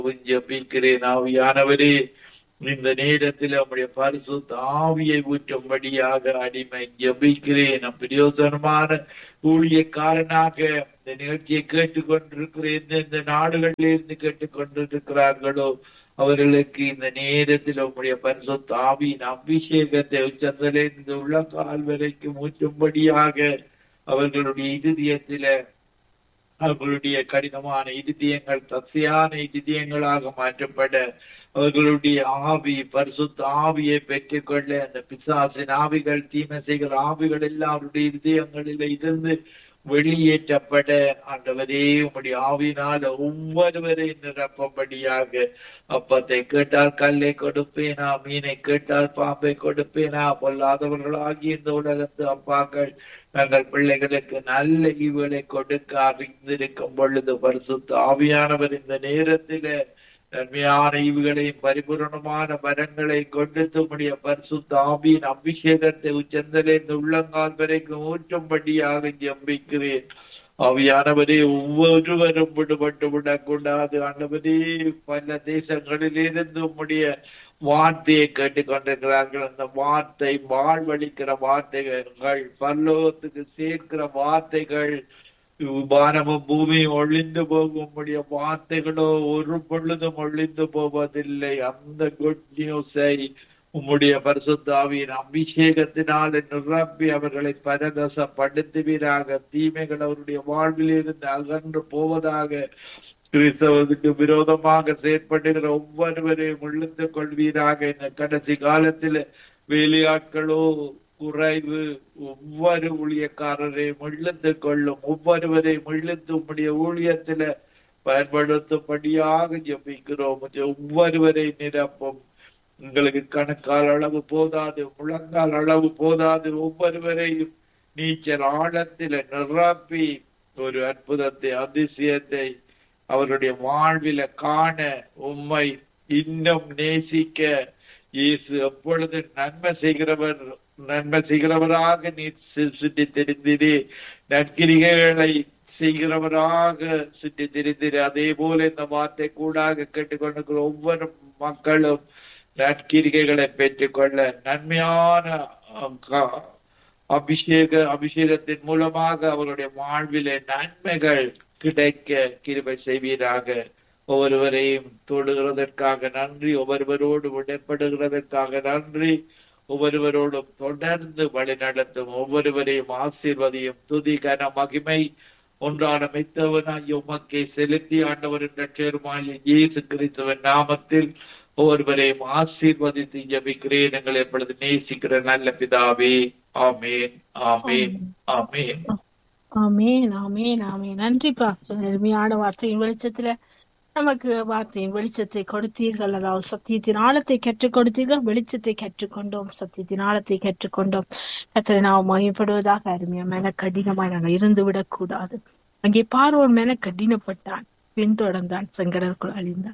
ஜபிக்கிறேன் ஆவியானவரே இந்த நேரத்தில் நம்முடைய பரிசு ஆவியை ஊற்றும்படியாக அடிமை ஜபிக்கிறேன் பிரயோசனமான ஊழியக்காரனாக இந்த நிகழ்ச்சியை கேட்டுக்கொண்டிருக்கிற எந்தெந்த நாடுகளில் இருந்து கேட்டுக்கொண்டிருக்கிறார்களோ அவர்களுக்கு இந்த நேரத்தில் உங்களுடைய பரிசுத்த ஆவியின் அபிஷேகத்தை உச்சத்திலிருந்து உள்ள கால் வரைக்கும் ஊற்றும்படியாக அவர்களுடைய இருதயத்தில அவர்களுடைய கடினமான இருதயங்கள் தசையான இருதயங்களாக மாற்றப்பட அவர்களுடைய ஆவி பரிசுத்த ஆவியை பெற்றுக்கொள்ள அந்த பிசாசின் ஆவிகள் தீமை செய்கிற ஆவிகள் எல்லாம் அவருடைய இருதயங்களில் இருந்து வெளியேற்றப்பட ஆண்டவரே உம்முடைய ஆவினால் ஒவ்வொருவரை நிரப்பும்படியாக அப்பத்தை கேட்டால் கல்லை கொடுப்பேனா மீனை கேட்டால் பாம்பை கொடுப்பேனா பொல்லாதவர்களாகி இந்த உலகத்து அப்பாக்கள் தங்கள் பிள்ளைகளுக்கு நல்ல ஈவுகளை கொடுக்க அறிந்திருக்கும் பொழுது பரிசுத்த ஆவியானவர் இந்த நேரத்தில நன்மையான ஈவுகளையும் பரிபூரணமான வரங்களை கொண்டு தம்முடைய பரிசுத்த ஆவியின் அபிஷேகத்தை உச்சந்தலை இந்த உள்ளங்கால் வரைக்கும் ஊற்றும்படியாக ஜம்பிக்கிறேன் ஆவியானவரே ஒவ்வொருவரும் விடுபட்டு விடக்கூடாது ஆண்டவரே பல தேசங்களிலிருந்து உம்முடைய வார்த்தையை கேட்டுக்கொண்டிருக்கிறார்கள் அந்த வார்த்தை வாழ்வழிக்கிற வார்த்தைகள் பல்லோகத்துக்கு சேர்க்கிற வார்த்தைகள் வானமும் பூமியும் ஒளிந்து போகும் முடிய வார்த்தைகளோ ஒரு பொழுதும் ஒளிந்து போவதில்லை அந்த குட் நியூஸை உம்முடைய பரிசுத்தாவியின் அபிஷேகத்தினால் நிரப்பி அவர்களை பரதசப்படுத்துவீராக தீமைகள் அவருடைய வாழ்வில் இருந்து அகன்று போவதாக கிறிஸ்தவத்துக்கு விரோதமாக செயற்படுகிற ஒவ்வொருவரையும் விழுந்து கொள்வீராக இந்த கடைசி காலத்தில் வேலையாட்களோ குறைவு ஒவ்வொரு ஊழியக்காரரையும் இழுத்து கொள்ளும் ஒவ்வொருவரையும் இழுத்து உம்முடைய ஊழியத்தில பயன்படுத்தும்படியாக ஜபிக்கிறோம் ஒவ்வொருவரை நிரப்பும் உங்களுக்கு கணக்கால் அளவு போதாது முழங்கால் அளவு போதாது ஒவ்வொருவரையும் நீச்சல் ஆழத்தில நிரப்பி ஒரு அற்புதத்தை அதிசயத்தை அவருடைய வாழ்வில காண உம்மை இன்னும் நேசிக்க இயேசு எப்பொழுது நன்மை செய்கிறவர் நன்மை செய்கிறவராக நீர் சுற்றி தெரிந்திரு நற்கிரிகைகளை செய்கிறவராக சுற்றி தெரிந்திரு அதே போல இந்த வார்த்தை கூடாக கேட்டுக்கொண்டிருக்கிற ஒவ்வொரு மக்களும் நற்கிரிகைகளை பெற்றுக்கொள்ள நன்மையான அபிஷேக அபிஷேகத்தின் மூலமாக அவருடைய வாழ்விலே நன்மைகள் கிடைக்க கிருபை செய்வீராக ஒவ்வொருவரையும் தொடுகிறதற்காக நன்றி ஒவ்வொருவரோடு உடன்படுகிறதற்காக நன்றி ஒவ்வொருவரோடும் தொடர்ந்து வழி நடத்தும் ஒவ்வொருவரையும் ஆசீர்வதியும் துதி கன மகிமை ஒன்றான மெத்தவனாய் உமக்கை செலுத்தி ஆண்டவரின் ரட்சருமாய் இயேசு கிறிஸ்துவன் நாமத்தில் ஒவ்வொருவரையும் ஆசீர்வதித்து ஜபிக்கிறேன் எங்களை எப்பொழுது நேசிக்கிற நல்ல பிதாவே ஆமேன் ஆமேன் ஆமேன் ஆமேன் ஆமேன் ஆமேன் நன்றி பாஸ்டர் அருமையான வார்த்தையின் வெளிச்சத்துல நமக்கு வார்த்தையின் வெளிச்சத்தை கொடுத்தீர்கள் அதாவது சத்தியத்தின் ஆழத்தை கற்றுக் கொடுத்தீர்கள் வெளிச்சத்தை கற்றுக்கொண்டோம் சத்தியத்தின் ஆழத்தை கற்றுக்கொண்டோம் கத்தரை நாம் மயப்படுவதாக அருமையா மென கடினமாய் நாங்கள் இருந்து விடக்கூடாது அங்கே பார்வோன் மென கடினப்பட்டான் பின்தொடர்ந்தான் செங்கடற்குள் அழிந்தான்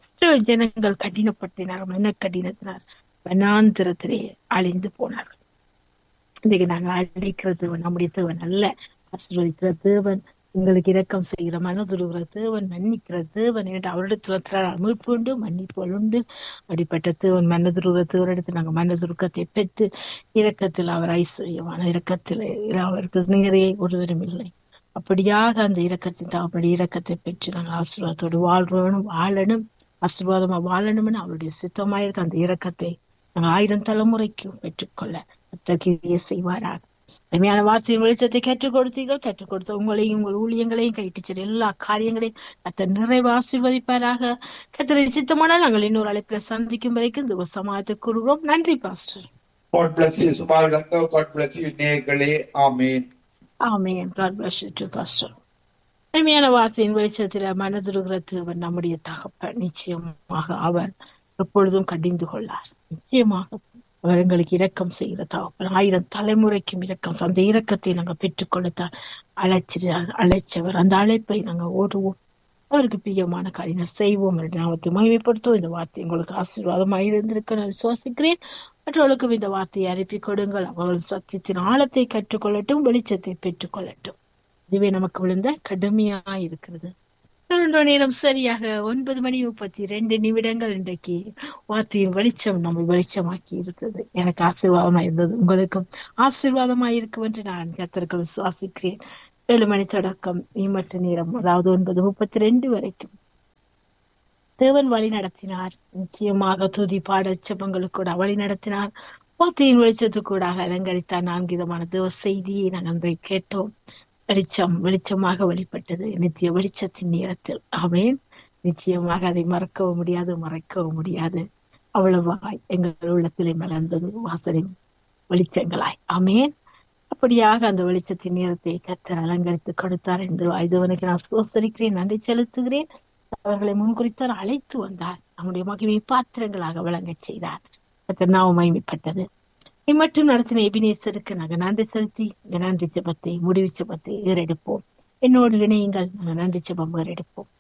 ஜனங்கள் கடினப்பட்டினார் மென கடினத்தினார் வனாந்திரத்திலே அழிந்து போனார்கள் இன்னைக்கு நாங்கள் அழிக்கிற தேவன் நம்முடைய தேவன் அல்ல ஆசீர்வதிக்கிற தேவன் உங்களுக்கு இரக்கம் செய்கிற மனதுருகிற தேவன் மன்னிக்கிற தேவன் என்று அவரிடத்துல மீட்பு உண்டு மன்னிப்பு உண்டு அப்படிப்பட்ட தேவன் மனதுருகிற தேவனிடத்தில் நாங்கள் மனதுருக்கத்தை பெற்று இரக்கத்தில் அவர் ஐஸ்வர்யமான இரக்கத்தில் அவருக்கு நிறைய ஒருவரும் இல்லை அப்படியாக அந்த இரக்கத்தின் அப்படி இரக்கத்தை பெற்று நாங்கள் ஆசீர்வாதத்தோடு வாழ்றணும் வாழணும் ஆசீர்வாதமா வாழணும்னு அவருடைய சித்தமாயிருக்க அந்த இரக்கத்தை நாங்கள் ஆயிரம் தலைமுறைக்கும் பெற்றுக்கொள்ள அத்தகைய செய்வாராக அருமையான வார்த்தையின் வெளிச்சத்தை கற்றுக் கொடுத்தீர்கள் கற்றுக் கொடுத்த உங்களையும் உங்கள் ஊழியங்களையும் கைட்டு எல்லா காரியங்களையும் கத்த நிறைவு ஆசீர்வதிப்பாராக கத்தரை சித்தமானால் நாங்கள் இன்னொரு அழைப்பில சந்திக்கும் வரைக்கும் இந்த சமாதத்தை கூறுகிறோம் நன்றி பாஸ்டர் God bless you, சுபாரகத்தோ. God bless you, நேயர்களே. Amen amen God bless you too, pastor அருமையான வார்த்தையின் வெளிச்சத்தில மனதுருகிற தேவன் நம்முடைய தகப்பன் நிச்சயமாக அவர் எப்பொழுதும் கடிந்து கொள்ளார் நிச்சயமாக அவர் எங்களுக்கு இரக்கம் செய்கிற தகப்பன் ஆயிரம் தலைமுறைக்கும் இரக்கம் அந்த இரக்கத்தை நாங்க பெற்றுக்கொள்ளத்தான் அழைச்சி அழைச்சவர் அந்த அழைப்பை நாங்க ஓடுவோம் அவருக்கு பிரியமான காரியம் செய்வோம் என்று நாமத்தை மகிமைப்படுத்துவோம் இந்த வார்த்தை உங்களுக்கு ஆசீர்வாதமாக இருந்திருக்க நான் விசுவாசிக்கிறேன் மற்றவர்களுக்கும் இந்த வார்த்தையை அனுப்பி கொடுங்கள் அவர்கள் சத்தியத்தின் ஆழத்தை கற்றுக்கொள்ளட்டும் வெளிச்சத்தை பெற்றுக்கொள்ளட்டும் இதுவே நமக்கு விழுந்த கடுமையா இருக்கிறது இரண்டு நேரம் சரியாக ஒன்பது மணி முப்பத்தி ரெண்டு நிமிடங்கள் இன்றைக்கு வார்த்தையின் வெளிச்சம் நம்ம வெளிச்சமாக்கி இருக்கிறது எனக்கு ஆசீர்வாதமா இருந்தது உங்களுக்கும் ஆசீர்வாதமா இருக்கும் என்று நான் கத்தர்கள் சுவாசிக்கிறேன் ஏழு மணி தொடக்கம் இம்மற்ற நேரம் அதாவது ஒன்பது முப்பத்தி ரெண்டு வரைக்கும் தேவன் வழி நடத்தினார் நிச்சயமாக துதி பாடல் செபங்களுக்கு கூட வழி நடத்தினார் வார்த்தையின் வெளிச்சத்துக்கு கூட அலங்கரித்தார் நான்கு விதமான தேவ செய்தியை நாங்கள் அன்றை கேட்டோம் வெளிச்சம் வெளிச்சமாக வெளிப்பட்டது நித்திய வெளிச்சத்தின் நேரத்தில் ஆமேன் நிச்சயமாக அதை மறக்கவும் முடியாது மறைக்கவும் முடியாது அவ்வளவாய் எங்கள் உள்ளத்திலே மலர்ந்தது வாசலின் வெளிச்சங்களாய் ஆமேன் அப்படியாக அந்த வெளிச்சத்தின் நேரத்தை கத்தர் அலங்கரித்து கொடுத்தார் என்று இதுவனுக்கு நான் சோசரிக்கிறேன் நன்றி செலுத்துகிறேன் அவர்களை முன்குறித்தார் அழைத்து வந்தார் நம்முடைய மகிமை பாத்திரங்களாக விளங்கச் செய்தார் கத்தர் நாம மகிமைப்பட்டது இம்மட்டும் நடத்தின எபினேசருக்கு நாங்கள் நன்றி செலுத்தி இந்த நன்றி ஜபத்தை முடிவு ஜபத்தை ஏறெடுப்போம் என்னோடு இணையுங்கள் நாங்கள் நன்றி ஜபம் ஏறெடுப்போம்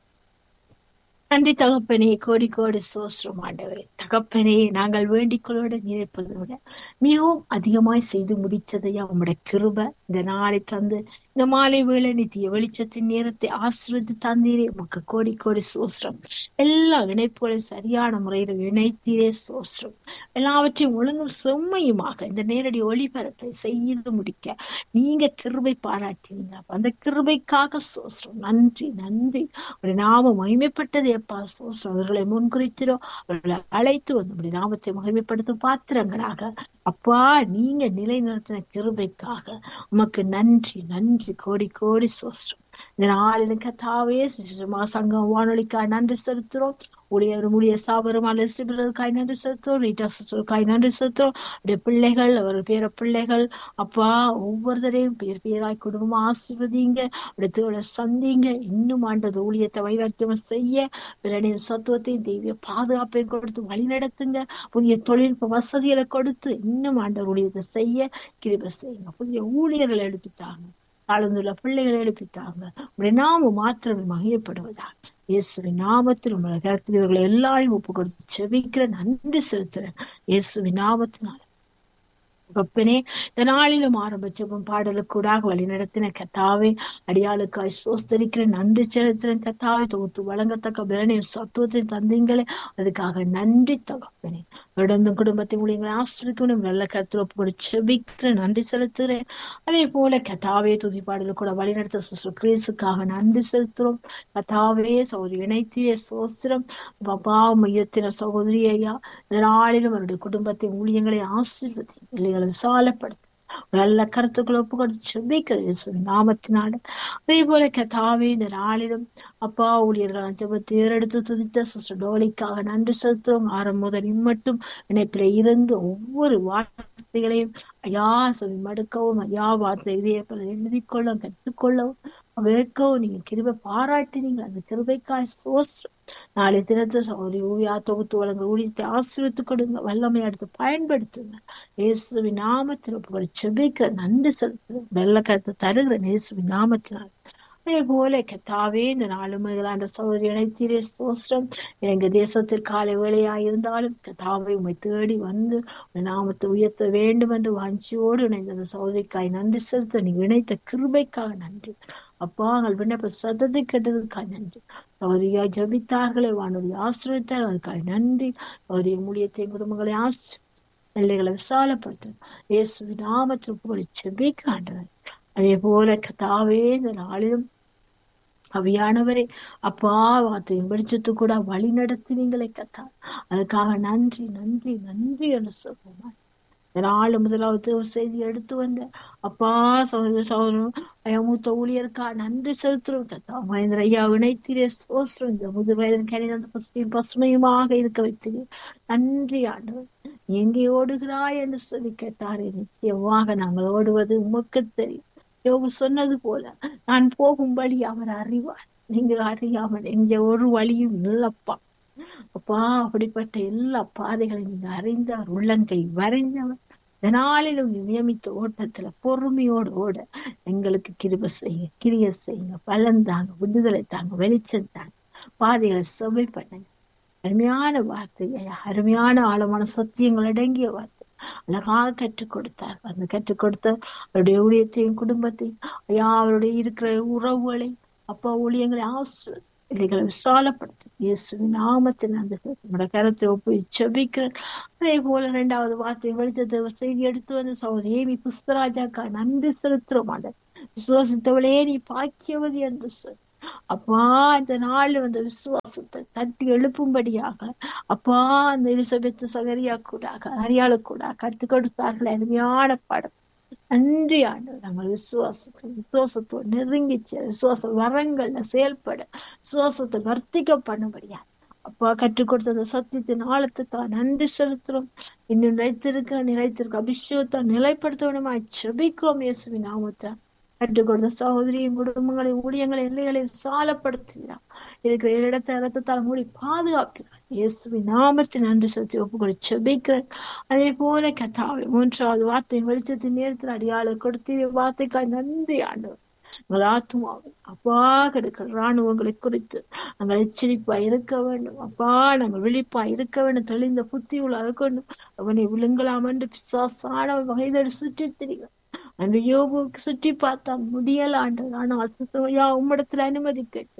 நன்றி தகப்பனே கோடி கோடி சோஸ்ரம் ஆண்டவரே தகப்பனே நாங்கள் வேண்டிக்கொள்ளோட நினைப்பதை விட மிகவும் அதிகமாய் செய்து முடிச்சதையா உம்முடைய கிருப இந்த நாளை தந்து இந்த மாலை வேளை நித்திய வெளிச்சத்தின் நேரத்தை ஆசிர்வதி தந்தீரே உமக்கு கோடி கோடி சோஸ்ரம் எல்லா இணைப்புகளையும் சரியான முறையில் இணைத்தீரே சோஸ்ரம் எல்லாவற்றையும் ஒழுங்கும் செம்மையுமாக இந்த நேரடி ஒளிபரப்பை செய்து முடிக்க நீங்க கிருபை பாராட்டினீங்க அந்த கிருபைக்காக சோஸ்ரம் நன்றி நன்றி ஒரு நாம மகிமைப்பட்டது எப்பா சோஸ்ரம் அவர்களை முன்குறித்திரோ அவர்களை அழைத்து வந்து நாமத்தை மகிமைப்படுத்தும் பாத்திரங்களாக அப்பா நீங்க நிலைநிறுத்தின கிருபைக்காக உமக்கு நன்றி நன்றி கோடி கோடி சோஸ்ரம் இந்த நாளில் கத்தாவே சுஷ்மா சங்கம் வானொலிக்காய் நன்றி செலுத்துறோம் ஊழியர் ஊழிய சாபரும் அலசிபிறதுக்காய் நன்றி செலுத்துறோம் ரீட்டா சிஸ்டருக்காய் நன்றி செலுத்துறோம் அப்படியே பிள்ளைகள் அவர் பேர பிள்ளைகள் அப்பா ஒவ்வொருத்தரையும் பேர் பேராய் குடும்பம் ஆசிர்வதிங்க அடுத்தோட சந்திங்க இன்னும் ஆண்டது ஊழியத்தை வைராக்கியம் செய்ய பிறனின் சத்துவத்தையும் தெய்வ பாதுகாப்பையும் கொடுத்து வழி நடத்துங்க புதிய தொழில்நுட்ப வசதிகளை கொடுத்து இன்னும் ஆண்டவர் ஊழியத்தை செய்ய கிருப செய்யுங்க புதிய ஊழியர்களை எடுத்துட்டாங்க தாழ்ந்துள்ள பிள்ளைகளை எழுப்பிட்டாங்க உடைய நாம மாத்திரம் மகிழப்படுவதா இயேசுவின் நாமத்தில் உங்களை கருத்தில் இவர்களை எல்லாரையும் ஒப்பு கொடுத்து செபிக்கிற நன்றி செலுத்துறேன் இயேசுவின் நாமத்தினால ஒப்பனே இந்த நாளிலும் ஆரம்பிச்சப்பம் பாடலுக்கூடாக வழி நடத்தின கத்தாவே அடியாளுக்காய் சோஸ்தரிக்கிற நன்றி செலுத்தின கத்தாவை தொகுத்து வழங்கத்தக்க பலனையும் சத்துவத்தையும் தந்தீங்களே அதுக்காக நன்றி தகப்பனே தொடர்ந்து குடும்பத்தை ஊழியங்களை ஆசிரியக்கணும் நல்ல கருத்தில் ஒப்பு கொடுத்து செபிக்கிற நன்றி செலுத்துகிறேன் அதே போல கத்தாவே துதி பாடலுக்கு கூட வழி நடத்த சுசு கிரீஸுக்காக நன்றி செலுத்துறோம் கத்தாவே சௌரி இணைத்திய சோஸ்திரம் பாபா மையத்தின சகோதரி ஐயா இந்த நாளிலும் அவருடைய குடும்பத்தை ஊழியங்களை ஆசீர்வதி பிள்ளைகளை விசாலப்படுத்த நல்ல கருத்துக்களை ஒப்பு கொடுத்து செபிக்கிறது நாமத்தினால அதே போல கதாவே இந்த நாளிலும் அப்பா ஊழியர்கள் ஜபத்தை ஏறெடுத்து துதித்த சிஸ்டர் டோலிக்காக நன்றி செலுத்துறோம் ஆரம்ப முதல் இம்மட்டும் இணைப்பில இருந்து ஒவ்வொரு வார்த்தைகளையும் ஐயா சொல்லி மடுக்கவும் ஐயா வார்த்தை இதே போல எழுதிக்கொள்ளவும் கற்றுக்கொள்ளவும் வேட்கவும் நீங்க கிருபை பாராட்டினீங்க அந்த கிருபைக்காய் சோஸ்ரம் நாளை தினத்தை சௌரி ஊழியா தொகுத்து வழங்க ஊழியத்தை ஆசிரியத்து கொடுங்க வல்லமை அடுத்து பயன்படுத்துங்க இயேசுவின் நாமத்தில் ஒப்புகளை செபிக்க நன்றி செலுத்துங்க வெள்ள கருத்து தருகிற இயேசுவின் நாமத்தினால் அதே போல கத்தாவே இந்த நாலு முதலாண்ட சௌரி இணைத்தீரே சோஸ்ரம் எங்க தேசத்தில் காலை வேலையா இருந்தாலும் கத்தாவை உண்மை தேடி வந்து நாமத்தை உயர்த்த வேண்டும் என்று வாஞ்சியோடு இணைந்த அந்த சௌரிக்காய் நன்றி செலுத்த நீ இணைத்த கிருபைக்காக நன்றி அப்பா எங்கள் விண்ணப்ப சத்தத்தை கேட்டதுக்காக நன்றி அவரையா ஜபித்தார்களே வானொலி ஆசிரியத்தார் அதுக்காக நன்றி அவருடைய மூலியத்தை குடும்பங்களை ஆசி பிள்ளைகளை விசாலப்படுத்தும் இயேசு நாமத்தில் போய் செபிக்காண்டவர் அதே போல கதாவே இந்த நாளிலும் அவையானவரே அப்பா வார்த்தையின் வெளிச்சத்து கூட வழி நடத்தினீங்களே கத்தா அதுக்காக நன்றி நன்றி நன்றி என்று சொல்லுவோம் நாலு முதலாவது ஒரு செய்தி எடுத்து வந்த அப்பா சகோதர சகோதரன் மூத்த ஊழியருக்கா நன்றி செலுத்துறோம் கத்தா மகேந்திர ஐயா இணைத்திரே சோஸ்ரம் இந்த முது வயதின் கணித பசுமையும் பசுமையுமாக இருக்க வைத்தீங்க நன்றி ஆண்டவர் எங்கே ஓடுகிறாய் என்று சொல்லி கேட்டாரே நிச்சயமாக நாங்கள் ஓடுவது உமக்கு தெரியும் யோகு சொன்னது போல நான் போகும் வழி அவர் அறிவார் நீங்க அறியாமல் எங்க ஒரு வழியும் இல்லப்பா அப்பா அப்படிப்பட்ட எல்லா பாதைகளையும் நீங்க அறிந்தார் உள்ளங்கை வரைந்தவர் இதனாலிலும் நியமித்த ஓட்டத்துல பொறுமையோடு ஓட எங்களுக்கு கிருப செய்ய கிரிய செய்யுங்க பலன் தாங்க விடுதலை தாங்க வெளிச்சம் தாங்க பாதைகளை சுவை பண்ணுங்க அருமையான வார்த்தை அருமையான ஆழமான சத்தியங்கள் அடங்கிய வார்த்தை அழகாக கற்றுக் கொடுத்தார் அந்த கற்றுக் கொடுத்த அவருடைய ஊழியத்தையும் குடும்பத்தையும் ஐயா அவருடைய இருக்கிற உறவுகளை அப்பா ஊழியங்களை ஆசிரியர் இவைகளை விசாலப்படுத்தும் இயேசுவின் நாமத்தில் அந்த நம்முடைய கருத்தை ஒப்பு செபிக்கிறேன் அதே போல இரண்டாவது வார்த்தை வெளிச்சத்தை செய்தி எடுத்து வந்து சௌர் ஏமி புஷ்பராஜாக்கா நன்றி செலுத்துறோம் அந்த விசுவாசத்தவளே நீ பாக்கியவதி என்று சொல் அப்பா இந்த நாள் அந்த விசுவாசத்தை தட்டி எழுப்பும்படியாக அப்பா அந்த எலிசபெத் சகரியா கூட அரியாளு கூட கற்றுக் கொடுத்தார்கள் அருமையான பாடம் நன்றி ஆண்டு நாங்கள் விசுவாசத்தை விசுவாசத்தோடு நெருங்கிச்ச விசுவாச வரங்கள்ல செயல்பட விசுவாசத்தை வர்த்திக்க பண்ணும்படியா அப்பா கற்றுக் கொடுத்த அந்த சத்தியத்தின் ஆழத்துக்காக நன்றி செலுத்துறோம் இன்னும் நிலைத்திருக்க நிலைத்திருக்க அபிஷேகத்தை நிலைப்படுத்தணுமா செபிக்கிறோம் இயேசுவின் நாமத்தை கற்றுக் கொடுத்த சகோதரியின் குடும்பங்களை ஊழியங்களை எல்லைகளை சாலப்படுத்துகிறார் இருக்கிற இடத்தை ரத்தத்தால் மூடி பாதுகாக்கிறார் இயேசுவின் நாமத்தை நன்றி செலுத்தி ஒப்புக்கொடு செபிக்கிறேன் அதே போல கத்தாவை மூன்றாவது வார்த்தையின் வெளிச்சத்தின் நேரத்தில் அடியாளர் கொடுத்து வார்த்தைக்காய் நன்றி ஆண்டவர் உங்கள் ஆத்மாவை அப்பா கெடுக்கிற ராணுவங்களை குறித்து நாங்கள் எச்சரிப்பா இருக்க வேண்டும் அப்பா நாங்கள் விழிப்பா இருக்க வேண்டும் தெளிந்த புத்தி உள்ள இருக்கணும் அவனை விழுங்கலாம் என்று பிசாசான வகைதடி சுற்றி திரிகிறார் அந்த யோபுக்கு சுற்றி பார்த்தா முடியல ஆண்டவர் ஆனால் யா உம்மிடத்துல அனுமதி கேட்டு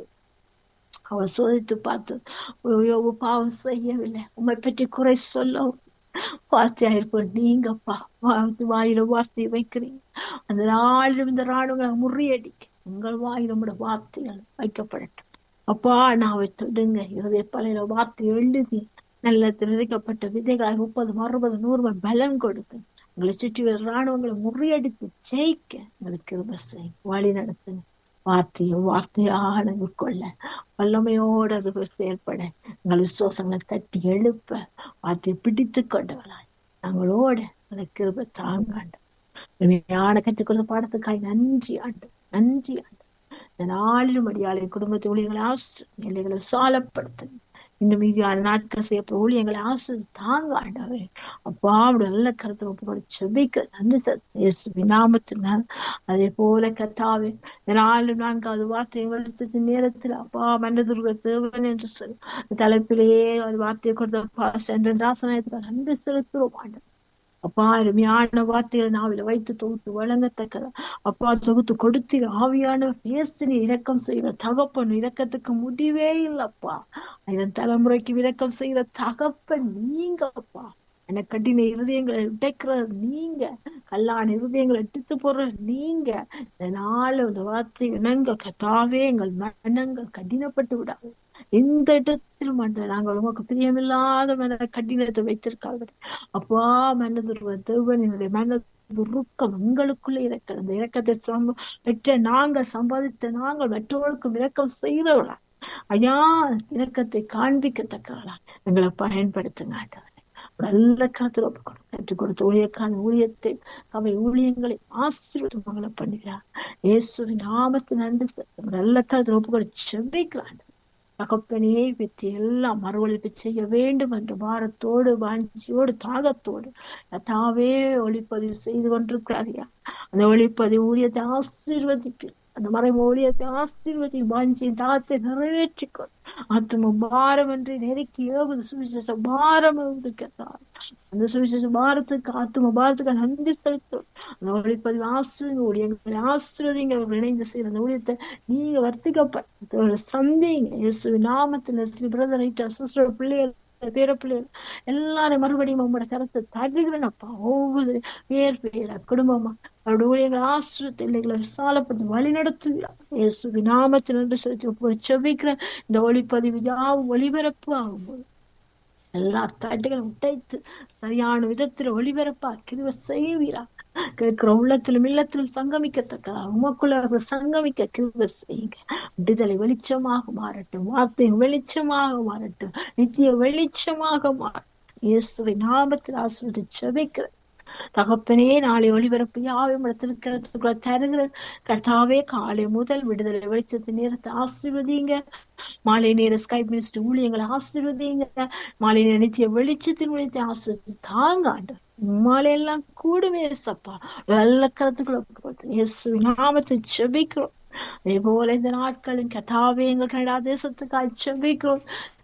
அவர் சோதித்து பார்த்து யோபு பாவம் செய்யவில்லை உண்மை பற்றி குறை சொல்லவும் வார்த்தையா இருப்போம் நீங்கப்பா வாயில வார்த்தையை வைக்கிறீங்க அந்த நாளிலும் இந்த ராணுவங்களை முறியடிக்க உங்கள் வாயில் நம்முடைய வார்த்தைகள் வைக்கப்படட்டும் அப்பா நான் தொடுங்க இருதய பலையில வார்த்தை எழுதி நல்ல விதைக்கப்பட்ட விதைகளாய் முப்பது அறுபது நூறு பலன் கொடுக்க உங்களை சுற்றி வர ராணுவங்களை முறியடித்து ஜெயிக்க உங்களுக்கு இருந்த வழி நடத்துங்க வார்த்தையை வார்த்தையாக கொள்ள வல்லமையோடு அது செயல்பட எங்கள் விசுவாசங்களை தட்டி எழுப்ப வார்த்தையை பிடித்து கொண்டவளாய் நாங்களோட அந்த கிருப தாங்காண்டு உண்மையான கற்றுக் கொடுத்த பாடத்துக்காய் நன்றி ஆண்டு நன்றி ஆண்டு இந்த நாளிலும் அடியாளை குடும்பத்தை ஊழியர்களை ஆசிரியர் எல்லைகளை சாலப்படுத்துங்க இன்னும் மீதியான நாட்கள் செய்யப்பட ஊழியங்களை ஆசை தாங்க ஆண்டவே அப்பா அப்படி நல்ல கருத்தை ஒப்புக்கொடு செபிக்க நன்றி இயேசு விநாமத்தினால் அதே போல கத்தாவே நாலு நான்காவது வார்த்தையை வெளிச்சத்து நேரத்தில் அப்பா மன்னதுர்க தேவன் என்று சொல்லி தலைப்பிலேயே ஒரு வார்த்தையை கொடுத்த சென்ற ராசனத்தில் நன்றி செலுத்துவோம் ஆண்டவர் அப்பா அருமையான வார்த்தைகளை நாவில வைத்து தொகுத்து வழங்கத்தக்கதா அப்பா தொகுத்து கொடுத்து ஆவியான பேசினி இரக்கம் செய்கிற தகப்பன் இரக்கத்துக்கு முடிவே இல்லப்பா இதன் தலைமுறைக்கு இரக்கம் செய்கிற தகப்பன் நீங்கப்பா என கடின இருதயங்களை உடைக்கிற நீங்க கல்லான இருதயங்களை எடுத்து போடுற நீங்க இந்த நாள் இந்த வார்த்தை இணங்க கத்தாவே எங்கள் மனங்கள் கடினப்பட்டு விடாது எந்த இடத்திலும் அந்த நாங்கள் உமக்கு பிரியமில்லாத மன கடினத்தை வைத்திருக்காங்க அப்பா மனதுருவ தேவனுடைய மன துருக்கம் உங்களுக்குள்ளே இருக்கிற அந்த இரக்கத்தை சம்ப பெற்ற நாங்கள் சம்பாதித்த நாங்கள் மற்றவர்களுக்கும் இரக்கம் செய்கிறவளா ஐயா இரக்கத்தை காண்பிக்கத்தக்கவளா எங்களை பயன்படுத்துங்க ஆண்டவரே நல்ல காத்துல கற்றுக் கொடுத்த ஊழியக்கான ஊழியத்தை அவை ஊழியங்களை ஆசீர்வாதங்களை பண்ணுகிறார் இயேசுவின் நாமத்து நன்றி நல்ல காலத்தில் ஒப்புக்கொடு செவ்விக்கிறான் தகப்பனையே பற்றி எல்லாம் மறுவழிப்பு செய்ய வேண்டும் என்ற பாரத்தோடு வாஞ்சியோடு தாகத்தோடு தாவே ஒளிப்பதிவு செய்து கொண்டிருக்கிறாரியா அந்த ஒளிப்பதிவு ஊழியத்தை ஆசீர்வதிப்பீர் அந்த மறைம ஊழியத்தை ஆசீர்வதி வாஞ்சியின் தாகத்தை நிறைவேற்றிக்கொள் ஆத்ம பாரம் என்று நெருக்கி ஏவுது சுவிசேஷ பாரம் இருக்கிறார் அந்த சுவிசேஷ பாரத்துக்கு ஆத்ம பாரத்துக்கு நன்றி செலுத்தும் அந்த ஒளிப்பதிவு ஆசிரியங்க ஊழியங்களை ஆசிரியங்க இணைந்து செய்யற அந்த ஊழியத்தை நீங்க வர்த்திக்கப்பட்ட சந்திங்க இயேசு நாமத்துல ஸ்ரீ பிரதர் சிஸ்டர் பிள்ளைகள் பேர பிள்ளைகள் எல்லாரும் மறுபடியும் உங்களோட கருத்தை தருகிறேனப்பா ஒவ்வொரு பேர் பேர குடும்பமா அவருடைய ஊழியர்கள் ஆசிரியத்தை இல்லைகளை விசாலப்படுத்தி வழி நடத்துகிறார் இயேசு நாமத்தில் என்று சொல்லி செவிக்கிற இந்த ஒளிப்பதிவு யாவும் ஒளிபரப்பு ஆகும்போது எல்லா தட்டுகளும் உடைத்து சரியான விதத்துல ஒளிபரப்பா கிருவ செய்வீரா கேட்கிற உள்ளத்திலும் இல்லத்திலும் சங்கமிக்கத்தக்கதா உமக்குள்ள சங்கமிக்க கிருவ செய்யுங்க விடுதலை வெளிச்சமாக மாறட்டும் வார்த்தை வெளிச்சமாக மாறட்டும் நித்திய வெளிச்சமாக மாறட்டும் இயேசுவை நாமத்தில் ஆசிரியத்தை செபிக்கிறேன் தகப்பனே நாளை ஒளிபரப்பு யாவையும் இடத்திற்கிறதுக்குள்ள தருகிற கர்த்தாவே காலை முதல் விடுதலை வெளிச்சத்து நேரத்தை ஆசீர்வதிங்க மாலை நேர ஸ்கைப் மினிஸ்டர் ஊழியங்களை ஆசீர்வதிங்க மாலை நேர நித்திய வெளிச்சத்தின் வெளிச்சத்தை ஆசீர்வதி தாங்க ஆண்டு மாலையெல்லாம் கூடுமே சப்பா நல்ல கருத்துக்களை இயேசு நாமத்தை செபிக்கிறோம் அதே போல இந்த நாட்களின் கதாவே எங்கள் கனடா தேசத்துக்காக செபிக்கிறோம்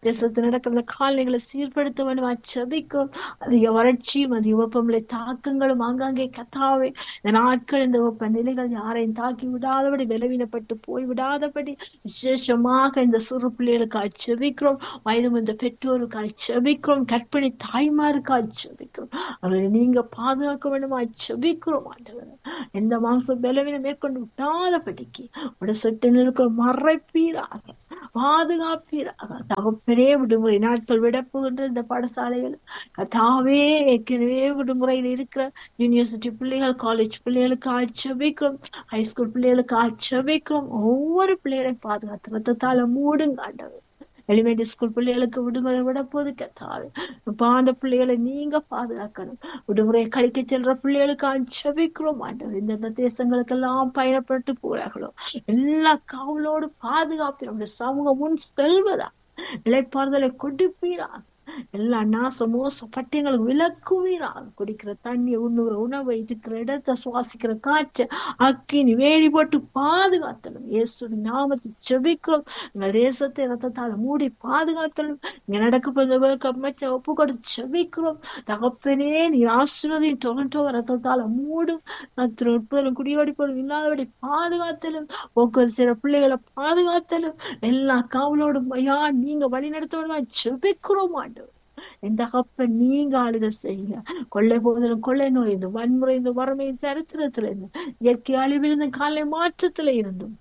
தேசத்தில் நடக்கிற காலநிலைகளை சீர்படுத்த வேண்டுமா செபிக்கிறோம் அதிக வறட்சியும் அதிக வெப்பநிலை தாக்கங்களும் ஆங்காங்கே கத்தாவே இந்த நாட்கள் இந்த வெப்ப நிலைகள் யாரையும் தாக்கி விடாதபடி விளைவினப்பட்டு போய் விடாதபடி விசேஷமாக இந்த சிறு பிள்ளைகளுக்காக செபிக்கிறோம் வயது இந்த பெற்றோருக்காக செபிக்கிறோம் கற்பிணி தாய்மாருக்காக செபிக்கிறோம் அவர்களை நீங்க பாதுகாக்க வேண்டுமா செபிக்கிறோம் ஆண்டவர் எந்த மாசம் பலவீனம் மேற்கொண்டு விடாதபடிக்கு உடைய சொட்டு நிற்க மறைப்பீராக பாதுகாப்பீராக தகப்பனே விடுமுறை நாட்கள் விட போகின்ற இந்த பாடசாலைகள் கதாவே ஏற்கனவே விடுமுறையில் இருக்கிற யூனிவர்சிட்டி பிள்ளைகள் காலேஜ் பிள்ளைகளுக்கு ஆட்சேபிக்கிறோம் ஹைஸ்கூல் பிள்ளைகளுக்கு ஆட்சேபிக்கிறோம் ஒவ்வொரு பிள்ளைகளையும் பாதுகாத்து ரத்தத்தால மூடுங்க ஆண்டவர் எலிமெண்டரி ஸ்கூல் பிள்ளைகளுக்கு விடுமுறை விட போது கத்தாது அந்த பிள்ளைகளை நீங்க பாதுகாக்கணும் விடுமுறை கழிக்க செல்ற பிள்ளைகளுக்கு அச்சபிக்கிறோம் ஆண்டவர் இந்தந்த தேசங்களுக்கெல்லாம் பயணப்பட்டு போறார்களோ எல்லா காவலோடு பாதுகாப்பு நம்முடைய சமூகம் முன் செல்வதா இழைப்பாறுதலை கொடுப்பீரா எல்லா நாச மோச பட்டியங்களுக்கு விளக்குவீராக குடிக்கிற தண்ணி உண்ணுகிற உணவை இருக்கிற இடத்தை சுவாசிக்கிற காற்று அக்கினி வேலி போட்டு பாதுகாத்தணும் இயேசுவின் நாமத்தை செபிக்கிறோம் எங்க தேசத்தை ரத்தத்தால மூடி பாதுகாத்தணும் இங்க நடக்க அமைச்ச ஒப்பு கொடுத்து செபிக்கிறோம் தகப்பனே நீ ஆசிர்வதி டொரண்டோ ரத்தத்தால மூடும் அத்தனை உட்பதும் குடியோடி போலும் இல்லாதபடி பாதுகாத்தலும் போக்குவரத்து செய்யற பிள்ளைகளை பாதுகாத்தலும் எல்லா காவலோடும் ஐயா நீங்க வழி நடத்தணுமா செபிக்கிறோம் ஆண்டு எந்த கப்ப நீங்க ஆளுக செய்யுங்க கொள்ளை போதிலும் கொள்ளை நோய் இருந்து வன்முறை இந்த வறுமை சரித்திரத்துல இருந்து இயற்கை அழிவிலிருந்து காலை மாற்றத்துல இருந்தும்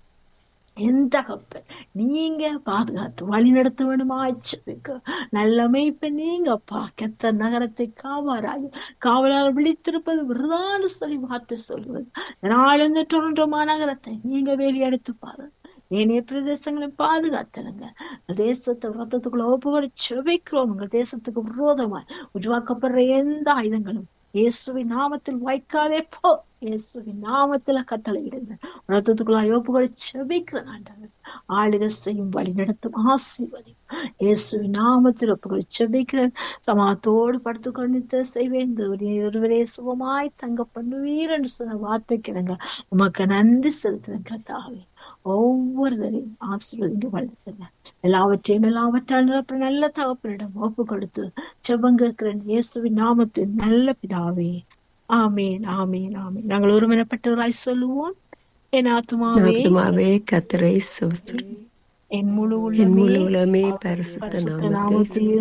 எந்த கப்ப நீங்க பாதுகாத்து வழி நடத்த வேணுமா ஆச்சு நல்ல மெய்ப்ப நீங்க கத்த நகரத்தை காவாராய் காவலால் விழித்திருப்பது விருதான்னு சொல்லி வார்த்தை சொல்லுவது நாளிலிருந்து டொரண்டோ மாநகரத்தை நீங்க வேலி எடுத்து பாருங்க ஏனைய பிரதேசங்களை பாதுகாத்தனுங்க தேசத்தை ரத்தத்துக்குள்ள ஒப்புகளை செவைக்கிறோம் உங்க தேசத்துக்கு விரோதமாய் உருவாக்கப்படுற எந்த ஆயுதங்களும் இயேசுவின் நாமத்தில் வைக்காதே போ இயேசுவின் நாமத்துல கட்டளையிடுங்க ரத்தத்துக்குள்ள ஒப்புகளை செவைக்கிறேன் ஆண்டவர் ஆளுக செய்யும் வழி நடத்தும் ஆசீர்வதி இயேசுவின் நாமத்தில் ஒப்புகளை செபிக்கிறேன் சமாத்தோடு படுத்து கொண்டு செய்வேன் ஒருவரே சுகமாய் தங்க பண்ணுவீர் என்று சொன்ன வார்த்தை கிடங்க உமக்கு நன்றி செலுத்துறேன் கத்தாவே ஒவ்வொருவரையும் ஆசீர்வதிங்க வளர்த்துங்க எல்லாவற்றையும் எல்லாவற்றால் நிரப்ப நல்ல தகப்பனிடம் ஒப்பு கொடுத்து செபங்க இருக்கிறேன் இயேசுவின் நாமத்தின் நல்ல பிதாவே ஆமேன் ஆமேன் ஆமேன் நாங்கள் ஒருமனப்பட்டவராய் சொல்லுவோம் என் ஆத்மாவே ஆத்மாவே கத்தரை சோஸ்திரி என் முழு என் முழு உள்ளமே உலமே பரிசுத்த பரிசுத்த நாமத்தை நாமத்தை